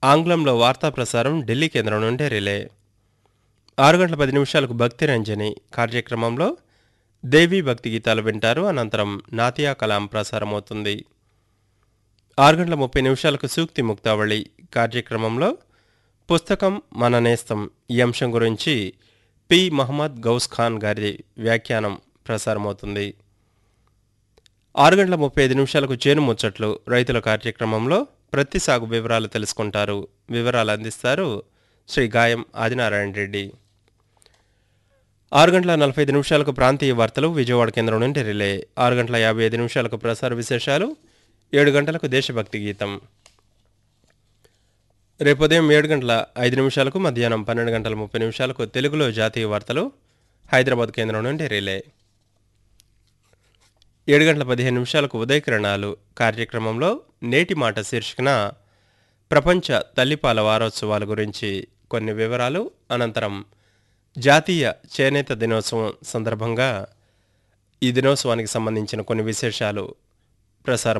ఆంగ్లంలో వార్తా ప్రసారం ఢిల్లీ కేంద్రం నుండి రిలే ఆరు గంటల పది నిమిషాలకు భక్తి రంజని కార్యక్రమంలో దేవీ భక్తి గీతాలు వింటారు అనంతరం నాతియా కలాం ప్రసారమవుతుంది ఆరు గంటల ముప్పై నిమిషాలకు సూక్తి ముక్తావళి కార్యక్రమంలో పుస్తకం మన నేస్తం ఈ అంశం గురించి పి మహమ్మద్ గౌస్ ఖాన్ గారి వ్యాఖ్యానం ప్రసారమవుతుంది ఆరు గంటల ముప్పై ఐదు నిమిషాలకు చేను ముచ్చట్లు రైతుల కార్యక్రమంలో ప్రతి సాగు వివరాలు తెలుసుకుంటారు వివరాలు అందిస్తారు శ్రీ గాయం ఆదినారాయణ రెడ్డి ఆరు గంటల నలభై ఐదు నిమిషాలకు ప్రాంతీయ వార్తలు విజయవాడ కేంద్రం నుండి రిలే ఆరు గంటల యాభై ఐదు నిమిషాలకు ప్రసార విశేషాలు ఏడు గంటలకు దేశభక్తి గీతం రేపు ఉదయం ఏడు గంటల ఐదు నిమిషాలకు మధ్యాహ్నం పన్నెండు గంటల ముప్పై నిమిషాలకు తెలుగులో జాతీయ వార్తలు హైదరాబాద్ కేంద్రం నుండి రిలే ఏడు గంటల పదిహేను నిమిషాలకు ఉదయకిరణాలు కార్యక్రమంలో నేటి మాట శీర్షికన ప్రపంచ తల్లిపాల వారోత్సవాల గురించి కొన్ని వివరాలు అనంతరం జాతీయ చేనేత దినోత్సవం సందర్భంగా ఈ దినోత్సవానికి సంబంధించిన కొన్ని విశేషాలు ప్రసారం